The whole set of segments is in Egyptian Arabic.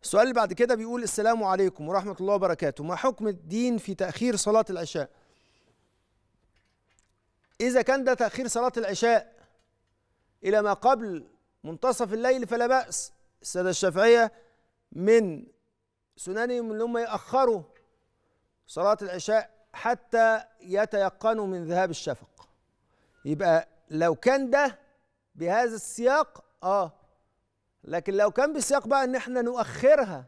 السؤال اللي بعد كده بيقول السلام عليكم ورحمة الله وبركاته ما حكم الدين في تأخير صلاة العشاء إذا كان ده تأخير صلاة العشاء إلى ما قبل منتصف الليل فلا بأس السادة الشافعية من سننهم ان هم يأخروا صلاة العشاء حتى يتيقنوا من ذهاب الشفق يبقى لو كان ده بهذا السياق اه لكن لو كان بسياق بقى ان احنا نؤخرها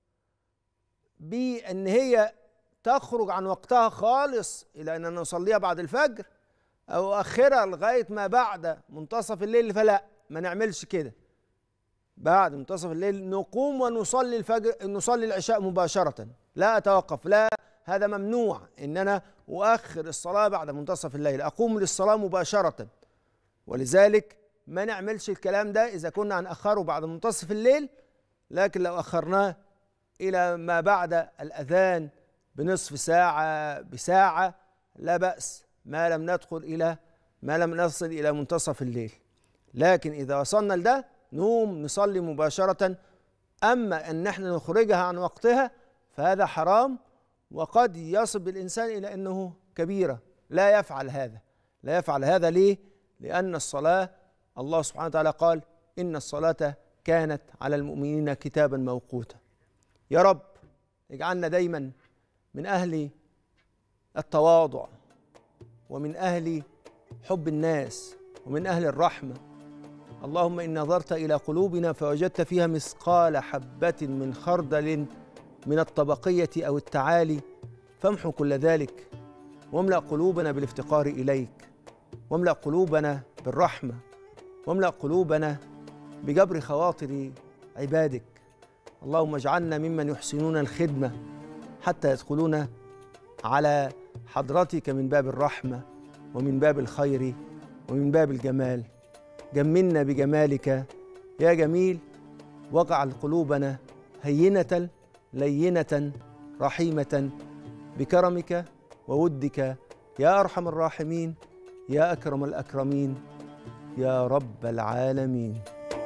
بان هي تخرج عن وقتها خالص الى ان نصليها بعد الفجر او اخرها لغايه ما بعد منتصف الليل فلا ما نعملش كده بعد منتصف الليل نقوم ونصلي الفجر نصلي العشاء مباشره لا اتوقف لا هذا ممنوع ان انا اؤخر الصلاه بعد منتصف الليل اقوم للصلاه مباشره ولذلك ما نعملش الكلام ده اذا كنا هنأخره بعد منتصف الليل لكن لو اخرناه الى ما بعد الاذان بنصف ساعه بساعه لا باس ما لم ندخل الى ما لم نصل الى منتصف الليل لكن اذا وصلنا لده نقوم نصلي مباشره اما ان احنا نخرجها عن وقتها فهذا حرام وقد يصل بالانسان الى انه كبيره لا يفعل هذا لا يفعل هذا ليه لان الصلاه الله سبحانه وتعالى قال ان الصلاه كانت على المؤمنين كتابا موقوتا يا رب اجعلنا دايما من اهل التواضع ومن اهل حب الناس ومن اهل الرحمه اللهم ان نظرت الى قلوبنا فوجدت فيها مثقال حبه من خردل من الطبقيه او التعالي فامحو كل ذلك واملا قلوبنا بالافتقار اليك واملا قلوبنا بالرحمه واملا قلوبنا بجبر خواطر عبادك اللهم اجعلنا ممن يحسنون الخدمه حتى يدخلون على حضرتك من باب الرحمه ومن باب الخير ومن باب الجمال جملنا بجمالك يا جميل واجعل قلوبنا هينه لينه رحيمه بكرمك وودك يا ارحم الراحمين يا اكرم الاكرمين يا رب العالمين